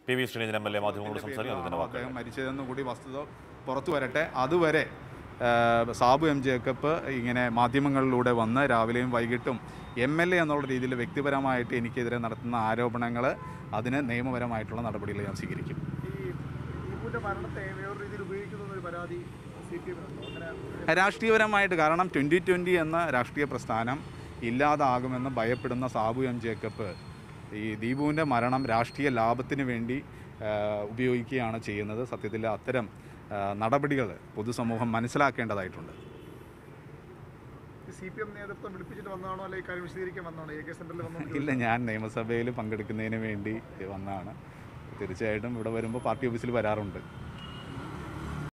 P V Sreenidharan M L A മാധ്യമങ്ങളോട് സംസാരിക്കും അതിന്റെ വാക്കുകൾ അദ്ദേഹം മരിച്ചതെന്ന് കൂടി വസ്തുത പുറത്തു വരട്ടെ അതുവരെ ആ, സാബു എം ജേക്കബ് ഇങ്ങനെ മാധ്യമങ്ങളിലൂടെ വന്ന് രാവിലെയും വൈകിട്ടും എം എൽ എ എന്നുള്ള രീതിയിൽ വ്യക്തിപരമായിട്ട് എനിക്കെതിരെ നടത്തുന്ന ആരോപണങ്ങൾ അതിന് നിയമപരമായിട്ടുള്ള നടപടികൾ ഞാൻ സ്വീകരിക്കും ഈ ദീപുവിന്റെ മരണത്തെ വേറൊരു രീതിയിൽ ഉപയോഗിക്കുന്ന ഒരു പരാതി സി പി എമ്മിനുണ്ടോ അങ്ങനെ രാഷ്ട്രീയപരമായിട്ട് കാരണം ട്വൻ്റി ട്വൻ്റി എന്ന രാഷ്ട്രീയ പ്രസ്ഥാനം ഇല്ലാതാകുമെന്ന് ഭയപ്പെടുന്ന സാബു എം ജേക്കബ് ഈ ദീപുവിൻ്റെ മരണം രാഷ്ട്രീയ ലാഭത്തിന് വേണ്ടി ആ, ഉപയോഗിക്കുകയാണ് ചെയ്യുന്നത് സത്യത്തിൽ അത്തരം നടപടികൾ പൊതുസമൂഹം മനസ്സിലാക്കേണ്ടതായിട്ടുണ്ട് സി പി എം നേതൃത്വം വിളിപ്പിച്ചിട്ട് വന്നതാണോ അല്ലെങ്കിൽ ഈ കാര്യം വിശദീകരിക്കാൻ വന്നതാണോ എ കെ സെന്ററിൽ വന്നോ ഇല്ല ഞാൻ നിയമസഭയിൽ പങ്കെടുക്കുന്നതിന് വേണ്ടി വന്നതാണ് തീർച്ചയായിട്ടും ഇവിടെ വരുമ്പോൾ പാർട്ടി ഓഫീസിൽ വരാറുണ്ട്